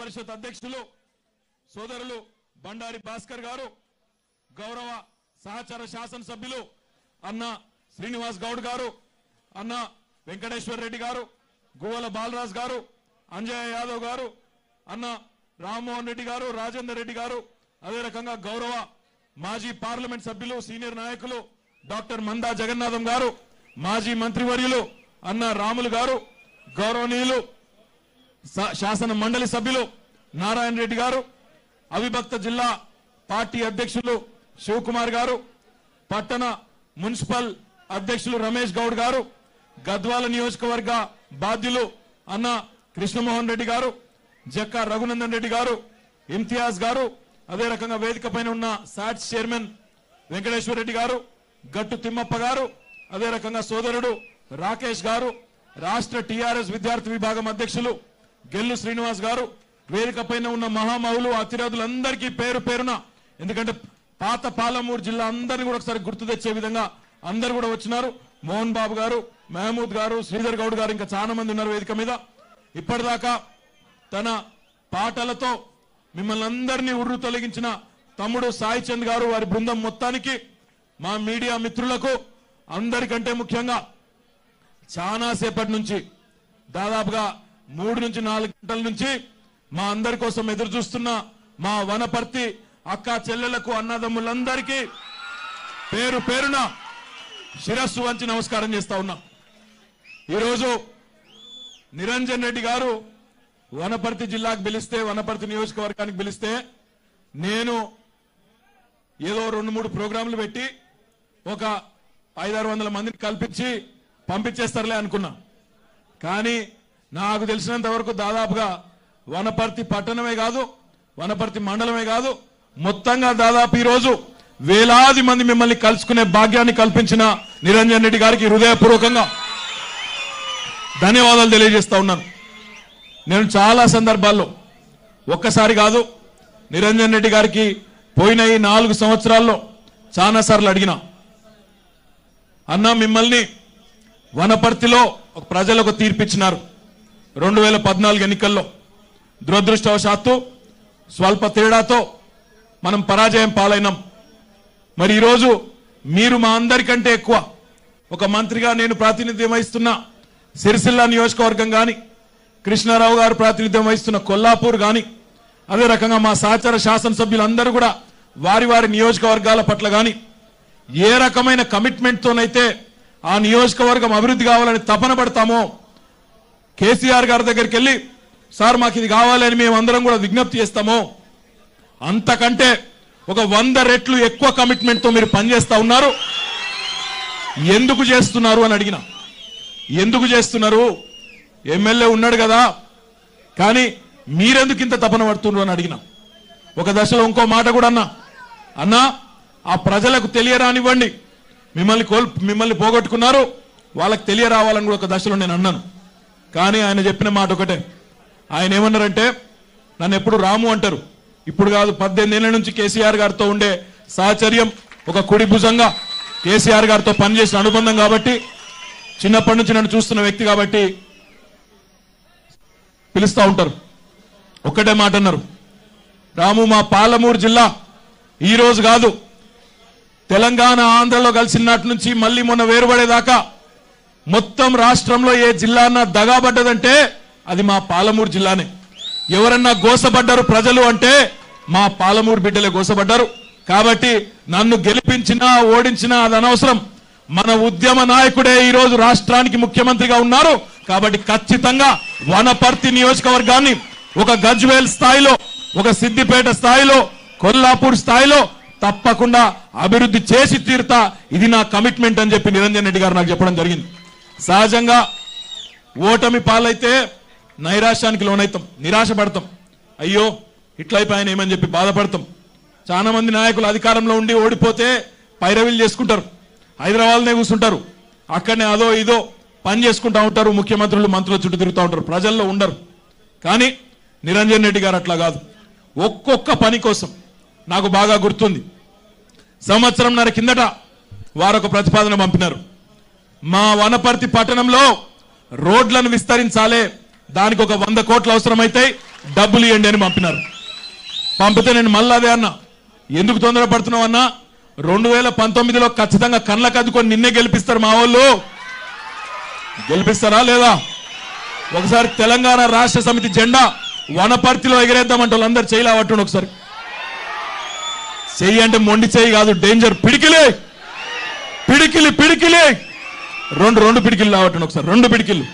పరిషత్ అధ్యక్షులు సోదరులు బండారి భాస్కర్ గారు గౌరవ సహచర శాసనసభ్యులు అన్న శ్రీనివాస్ గౌడ్ గారు అన్న వెంకటేశ్వర్ రెడ్డి గారు గువ్వల బాలరాజ్ గారు అంజయ్య యాదవ్ గారు అన్న రామ్మోహన్ రెడ్డి గారు రాజేందర్ రెడ్డి గారు అదే రకంగా గౌరవ మాజీ పార్లమెంట్ సభ్యులు సీనియర్ నాయకులు డాక్టర్ మందా జగన్నాథం గారు మాజీ మంత్రివర్యులు అన్న రాములు గారు గౌరవనీయులు స- శాసన మండలి సభ్యులు నారాయణ రెడ్డి గారు అవిభక్త జిల్లా పార్టీ అధ్యక్షులు శివకుమార్ గారు పట్టణ మున్సిపల్ అధ్యక్షులు రమేష్ గౌడ్ గారు గద్వాల నియోజకవర్గ బాధ్యులు అన్న కృష్ణమోహన్ రెడ్డి గారు జక్కా రఘునందన్ రెడ్డి గారు ఇమ్తియాజ్ గారు అదే రకంగా వేదిక పైన ఉన్న సాట్స్ చైర్మన్ వెంకటేశ్వర రెడ్డి గారు గట్టు తిమ్మప్ప గారు అదే రకంగా సోదరుడు రాకేష్ గారు రాష్ట్ర టిఆర్ఎస్ విద్యార్థి విభాగం అధ్యక్షులు గెల్లు శ్రీనివాస్ గారు వేదిక పైన ఉన్న మహామహులు అతిరథులందరికీ పేరు పేరున ఎందుకంటే పాత పాలమూరు జిల్లా అందరిని కూడా ఒకసారి గుర్తు తెచ్చే విధంగా అందరు కూడా వచ్చినారు మోహన్ బాబు గారు మహమూద్ గారు శ్రీధర్ గౌడ్ గారు ఇంకా చాలా మంది ఉన్నారు వేదిక మీద ఇప్పటిదాకా తన పాటలతో మిమ్మల్ని అందరినీ ఉర్రు తొలగించిన తమ్ముడు సాయి చంద్ గారు వారి బృందం మొత్తానికి మా మీడియా మిత్రులకు అందరికంటే ముఖ్యంగా చాలా సేపటి నుంచి దాదాపుగా మూడు నుంచి నాలుగు గంటల నుంచి మా అందరి కోసం ఎదురు చూస్తున్న మా వనపర్తి అక్క చెల్లెలకు అన్నదమ్ములందరికీ పేరు పేరున శిరస్సు వంచి నమస్కారం చేస్తా ఉన్నా ఈరోజు నిరంజన్ రెడ్డి గారు వనపర్తి జిల్లాకు పిలిస్తే వనపర్తి నియోజకవర్గానికి పిలిస్తే నేను ఏదో రెండు మూడు ప్రోగ్రాంలు పెట్టి ఒక ఐదారు వందల మందిని కల్పించి పంపించేస్తారులే అనుకున్నా కానీ నాకు తెలిసినంత వరకు దాదాపుగా వనపర్తి పట్టణమే కాదు వనపర్తి మండలమే కాదు మొత్తంగా దాదాపు ఈరోజు వేలాది మంది మిమ్మల్ని కలుసుకునే భాగ్యాన్ని కల్పించిన నిరంజన్ రెడ్డి గారికి హృదయపూర్వకంగా ధన్యవాదాలు తెలియజేస్తా ఉన్నాను నేను చాలా సందర్భాల్లో ఒక్కసారి కాదు నిరంజన్ రెడ్డి గారికి పోయిన ఈ నాలుగు సంవత్సరాల్లో చాలా సార్లు అడిగినా అన్న మిమ్మల్ని వనపర్తిలో ఒక ప్రజలకు తీర్పిచ్చినారు రెండు వేల పద్నాలుగు ఎన్నికల్లో దురదృష్టవశాత్తు స్వల్ప తేడాతో మనం పరాజయం పాలైనాం మరి ఈరోజు మీరు మా అందరికంటే ఎక్కువ ఒక మంత్రిగా నేను ప్రాతినిధ్యం వహిస్తున్న సిరిసిల్ల నియోజకవర్గం కానీ కృష్ణారావు గారు ప్రాతినిధ్యం వహిస్తున్న కొల్లాపూర్ కానీ అదే రకంగా మా సహచర శాసనసభ్యులందరూ కూడా వారి వారి నియోజకవర్గాల పట్ల కానీ ఏ రకమైన కమిట్మెంట్తోనైతే ఆ నియోజకవర్గం అభివృద్ధి కావాలని తపన పడతామో కేసీఆర్ గారి దగ్గరికి వెళ్ళి సార్ మాకు ఇది కావాలని మేము అందరం కూడా విజ్ఞప్తి చేస్తామో అంతకంటే ఒక వంద రెట్లు ఎక్కువ కమిట్మెంట్తో మీరు పనిచేస్తా ఉన్నారు ఎందుకు చేస్తున్నారు అని అడిగిన ఎందుకు చేస్తున్నారు ఎమ్మెల్యే ఉన్నాడు కదా కానీ మీరెందుకు ఇంత తపన పడుతున్నారు అని అడిగిన ఒక దశలో ఇంకో మాట కూడా అన్నా అన్నా ఆ ప్రజలకు తెలియరానివ్వండి మిమ్మల్ని కోల్ మిమ్మల్ని పోగొట్టుకున్నారు వాళ్ళకి తెలియరావాలని కూడా ఒక దశలో నేను అన్నాను కానీ ఆయన చెప్పిన మాట ఒకటే ఆయన ఏమన్నారంటే నన్ను ఎప్పుడు రాము అంటారు ఇప్పుడు కాదు పద్దెనిమిది ఏళ్ల నుంచి కేసీఆర్ గారితో ఉండే సాహచర్యం ఒక కుడి భుజంగా కేసీఆర్ గారితో పనిచేసిన అనుబంధం కాబట్టి చిన్నప్పటి నుంచి నన్ను చూస్తున్న వ్యక్తి కాబట్టి పిలుస్తా ఉంటారు ఒక్కటే మాట అన్నారు రాము మా పాలమూరు జిల్లా ఈ రోజు కాదు తెలంగాణ ఆంధ్రలో కలిసినట్టు నుంచి మళ్ళీ మొన్న వేరుపడేదాకా మొత్తం రాష్ట్రంలో ఏ జిల్లా అన్నా దగాబడ్డదంటే అది మా పాలమూరు జిల్లానే ఎవరన్నా గోసపడ్డారు ప్రజలు అంటే మా పాలమూరు బిడ్డలే గోసపడ్డారు కాబట్టి నన్ను గెలిపించినా ఓడించినా అది అనవసరం మన ఉద్యమ నాయకుడే ఈ రోజు రాష్ట్రానికి ముఖ్యమంత్రిగా ఉన్నారు కాబట్టి ఖచ్చితంగా వనపర్తి నియోజకవర్గాన్ని ఒక గజ్వేల్ స్థాయిలో ఒక సిద్దిపేట స్థాయిలో కొల్లాపూర్ స్థాయిలో తప్పకుండా అభివృద్ధి చేసి తీరుతా ఇది నా కమిట్మెంట్ అని చెప్పి నిరంజన్ రెడ్డి గారు నాకు చెప్పడం జరిగింది సహజంగా ఓటమి పాలైతే నైరాశ్యానికి లోనైతాం నిరాశ పడతాం అయ్యో ఇట్లా అయిపోయాను ఏమని చెప్పి బాధపడతాం చాలా మంది నాయకులు అధికారంలో ఉండి ఓడిపోతే పైరవీలు చేసుకుంటారు హైదరాబాద్నే కూర్చుంటారు అక్కడనే అదో ఇదో పని చేసుకుంటా ఉంటారు ముఖ్యమంత్రులు మంత్రుల చుట్టూ తిరుగుతూ ఉంటారు ప్రజల్లో ఉండరు కానీ నిరంజన్ రెడ్డి గారు అట్లా కాదు ఒక్కొక్క పని కోసం నాకు బాగా గుర్తుంది సంవత్సరంన్నర కిందట వారొక ప్రతిపాదన పంపినారు మా వనపర్తి పట్టణంలో రోడ్లను విస్తరించాలి దానికి ఒక వంద కోట్లు అవసరమైతాయి డబ్బులు ఇవ్వండి అని పంపినారు పంపితే నేను మళ్ళీ అదే అన్నా ఎందుకు తొందరపడుతున్నావు అన్నా రెండు వేల పంతొమ్మిదిలో ఖచ్చితంగా కళ్ళకు అద్దుకొని నిన్నే గెలిపిస్తారు మా వాళ్ళు గెలిపిస్తారా లేదా ఒకసారి తెలంగాణ రాష్ట్ర సమితి జెండా వనపర్తిలో ఎగరేద్దామంటే వాళ్ళందరూ చేయలే పట్టండి ఒకసారి చెయ్యి అంటే మొండి చెయ్యి కాదు డేంజర్ పిడికిలే పిడికిలి పిడికిలి రెండు రెండు పిడికిలు రావటండి ఒకసారి రెండు పిడికిలు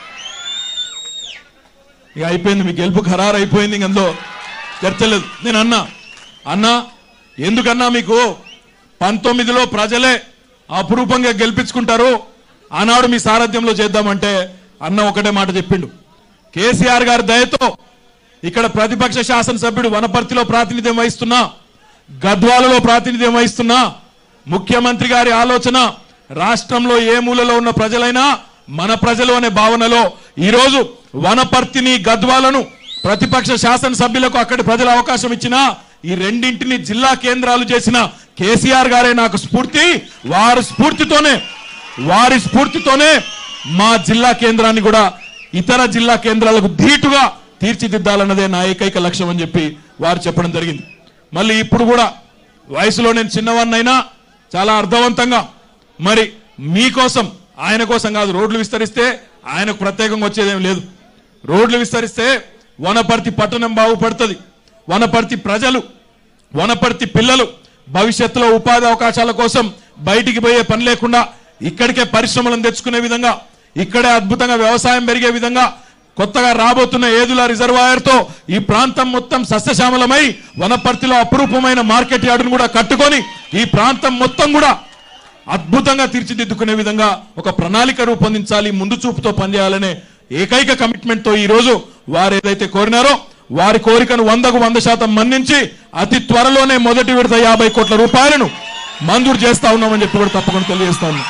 ఇక అయిపోయింది మీ గెలుపు ఖరారు అయిపోయింది ఇంక అందులో చర్చ లేదు నేను అన్నా అన్నా ఎందుకన్నా మీకు పంతొమ్మిదిలో ప్రజలే అపురూపంగా గెలిపించుకుంటారు ఆనాడు మీ సారథ్యంలో చేద్దామంటే అన్న ఒకటే మాట చెప్పిండు కేసీఆర్ గారి దయతో ఇక్కడ ప్రతిపక్ష శాసనసభ్యుడు వనపర్తిలో ప్రాతినిధ్యం వహిస్తున్నా గద్వాలలో ప్రాతినిధ్యం వహిస్తున్నా ముఖ్యమంత్రి గారి ఆలోచన రాష్ట్రంలో ఏ మూలలో ఉన్న ప్రజలైనా మన ప్రజలు అనే భావనలో ఈరోజు వనపర్తిని గద్వాలను ప్రతిపక్ష శాసనసభ్యులకు అక్కడి ప్రజల అవకాశం ఇచ్చినా ఈ రెండింటిని జిల్లా కేంద్రాలు చేసిన కేసీఆర్ గారే నాకు స్ఫూర్తి వారి స్ఫూర్తితోనే వారి స్ఫూర్తితోనే మా జిల్లా కేంద్రాన్ని కూడా ఇతర జిల్లా కేంద్రాలకు ధీటుగా తీర్చిదిద్దాలన్నదే నా ఏకైక లక్ష్యం అని చెప్పి వారు చెప్పడం జరిగింది మళ్ళీ ఇప్పుడు కూడా వయసులో నేను చిన్నవాడినైనా చాలా అర్థవంతంగా మరి మీకోసం ఆయన కోసం కాదు రోడ్లు విస్తరిస్తే ఆయనకు ప్రత్యేకంగా వచ్చేదేం లేదు రోడ్లు విస్తరిస్తే వనపర్తి పట్టణం బాగుపడుతుంది వనపర్తి ప్రజలు వనపర్తి పిల్లలు భవిష్యత్తులో ఉపాధి అవకాశాల కోసం బయటికి పోయే పని లేకుండా ఇక్కడికే పరిశ్రమలను తెచ్చుకునే విధంగా ఇక్కడే అద్భుతంగా వ్యవసాయం పెరిగే విధంగా కొత్తగా రాబోతున్న ఏదుల రిజర్వాయర్ తో ఈ ప్రాంతం మొత్తం సస్యశ్యామలమై వనపర్తిలో అపురూపమైన మార్కెట్ యార్డును కూడా కట్టుకొని ఈ ప్రాంతం మొత్తం కూడా అద్భుతంగా తీర్చిదిద్దుకునే విధంగా ఒక ప్రణాళిక రూపొందించాలి ముందు చూపుతో పనిచేయాలనే ఏకైక కమిట్మెంట్ తో ఈ రోజు వారు ఏదైతే కోరినారో వారి కోరికను వందకు వంద శాతం మన్నించి అతి త్వరలోనే మొదటి విడత యాభై కోట్ల రూపాయలను మంజూరు చేస్తా ఉన్నామని చెప్పి కూడా తప్పకుండా తెలియజేస్తా ఉన్నాం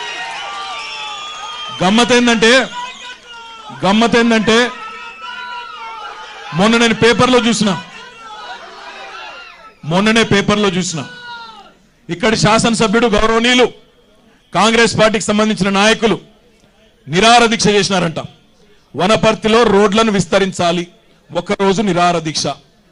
గమ్మత్ ఏంటంటే గమ్మత్ ఏంటంటే మొన్న నేను పేపర్లో చూసిన మొన్ననే పేపర్లో చూసిన ఇక్కడి శాసనసభ్యుడు గౌరవనీయులు కాంగ్రెస్ పార్టీకి సంబంధించిన నాయకులు నిరార దీక్ష చేసినారంట వనపర్తిలో రోడ్లను విస్తరించాలి ఒక్కరోజు నిరార దీక్ష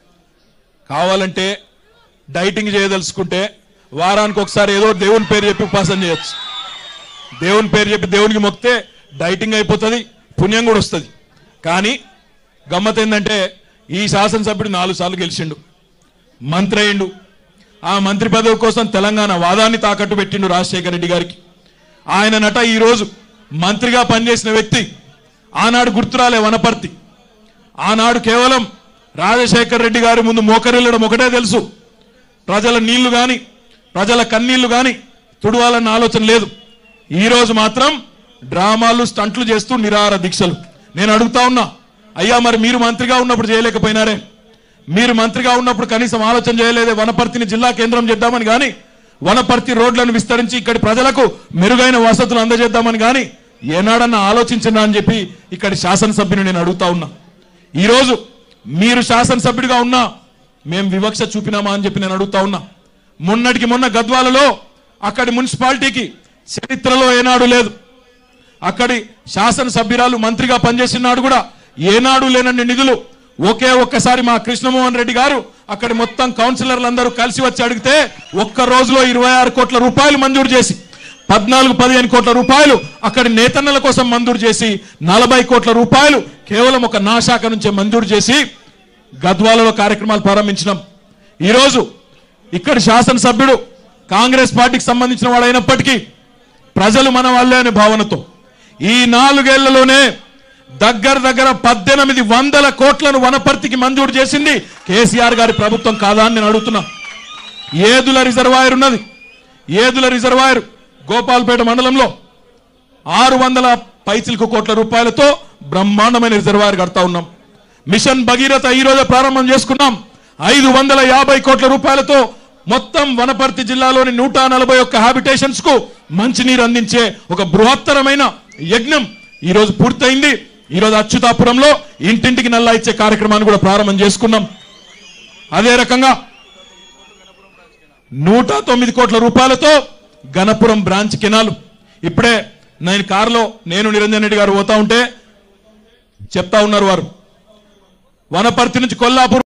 కావాలంటే డైటింగ్ చేయదలుచుకుంటే వారానికి ఒకసారి ఏదో దేవుని పేరు చెప్పి ఉపాసన చేయొచ్చు దేవుని పేరు చెప్పి దేవునికి మొక్కితే డైటింగ్ అయిపోతుంది పుణ్యం కూడా వస్తుంది కానీ గమ్మత్ ఏంటంటే ఈ శాసనసభ్యుడు నాలుగు సార్లు గెలిచిండు మంత్రి అయిండు ఆ మంత్రి పదవి కోసం తెలంగాణ వాదాన్ని తాకట్టు పెట్టిండు రాజశేఖర రెడ్డి గారికి ఆయన నట ఈరోజు మంత్రిగా పనిచేసిన వ్యక్తి ఆనాడు గుర్తురాలే వనపర్తి ఆనాడు కేవలం రాజశేఖర రెడ్డి గారి ముందు మోకరిల్లడం ఒకటే తెలుసు ప్రజల నీళ్లు గాని ప్రజల కన్నీళ్లు గాని తుడవాలన్న ఆలోచన లేదు ఈ రోజు మాత్రం డ్రామాలు స్టంట్లు చేస్తూ నిరార దీక్షలు నేను అడుగుతా ఉన్నా అయ్యా మరి మీరు మంత్రిగా ఉన్నప్పుడు చేయలేకపోయినారే మీరు మంత్రిగా ఉన్నప్పుడు కనీసం ఆలోచన చేయలేదే వనపర్తిని జిల్లా కేంద్రం చేద్దామని గాని వనపర్తి రోడ్లను విస్తరించి ఇక్కడి ప్రజలకు మెరుగైన వసతులు అందజేద్దామని గాని ఏనాడన్నా ఆలోచించినా అని చెప్పి ఇక్కడి శాసనసభ్యుని నేను అడుగుతా ఉన్నా ఈరోజు మీరు శాసనసభ్యుడిగా ఉన్నా మేము వివక్ష చూపినామా అని చెప్పి నేను అడుగుతా ఉన్నా మొన్నటికి మొన్న గద్వాలలో అక్కడి మున్సిపాలిటీకి చరిత్రలో ఏనాడు లేదు అక్కడి శాసనసభ్యురాలు మంత్రిగా పనిచేసిన నాడు కూడా ఏనాడు లేనన్ని నిధులు ఒకే ఒక్కసారి మా కృష్ణమోహన్ రెడ్డి గారు అక్కడి మొత్తం కౌన్సిలర్లు అందరూ కలిసి వచ్చి అడిగితే ఒక్క రోజులో ఇరవై ఆరు కోట్ల రూపాయలు మంజూరు చేసి పద్నాలుగు పదిహేను కోట్ల రూపాయలు అక్కడి నేతన్నల కోసం మంజూరు చేసి నలభై కోట్ల రూపాయలు కేవలం ఒక నా శాఖ నుంచే మంజూరు చేసి గద్వాలలో కార్యక్రమాలు ప్రారంభించినాం ఈరోజు ఇక్కడి శాసనసభ్యుడు కాంగ్రెస్ పార్టీకి సంబంధించిన వాడు అయినప్పటికీ ప్రజలు మన వాళ్ళే అనే భావనతో ఈ నాలుగేళ్లలోనే దగ్గర దగ్గర పద్దెనిమిది వందల కోట్లను వనపర్తికి మంజూరు చేసింది కేసీఆర్ గారి ప్రభుత్వం కాదా అని నేను అడుగుతున్నా ఏదుల రిజర్వాయర్ ఉన్నది ఏదుల రిజర్వాయర్ గోపాల్పేట మండలంలో ఆరు వందల పైచిలకు కోట్ల రూపాయలతో బ్రహ్మాండమైన రిజర్వాయర్ కడతా ఉన్నాం మిషన్ భగీరథ ఈ రోజే ప్రారంభం చేసుకున్నాం ఐదు వందల యాభై కోట్ల రూపాయలతో మొత్తం వనపర్తి జిల్లాలోని నూట నలభై ఒక్క హ్యాబిటేషన్స్ కు మంచినీరు అందించే ఒక బృహత్తరమైన యజ్ఞం ఈ రోజు పూర్తయింది ఈ రోజు అచ్యుతాపురంలో ఇంటింటికి నల్లా ఇచ్చే కార్యక్రమాన్ని కూడా ప్రారంభం చేసుకున్నాం అదే రకంగా నూట తొమ్మిది కోట్ల రూపాయలతో గణపురం బ్రాంచ్ కెనాలు ఇప్పుడే నేను కారులో నేను నిరంజన్ రెడ్డి గారు పోతా ఉంటే చెప్తా ఉన్నారు వారు వనపర్తి నుంచి కొల్లాపూర్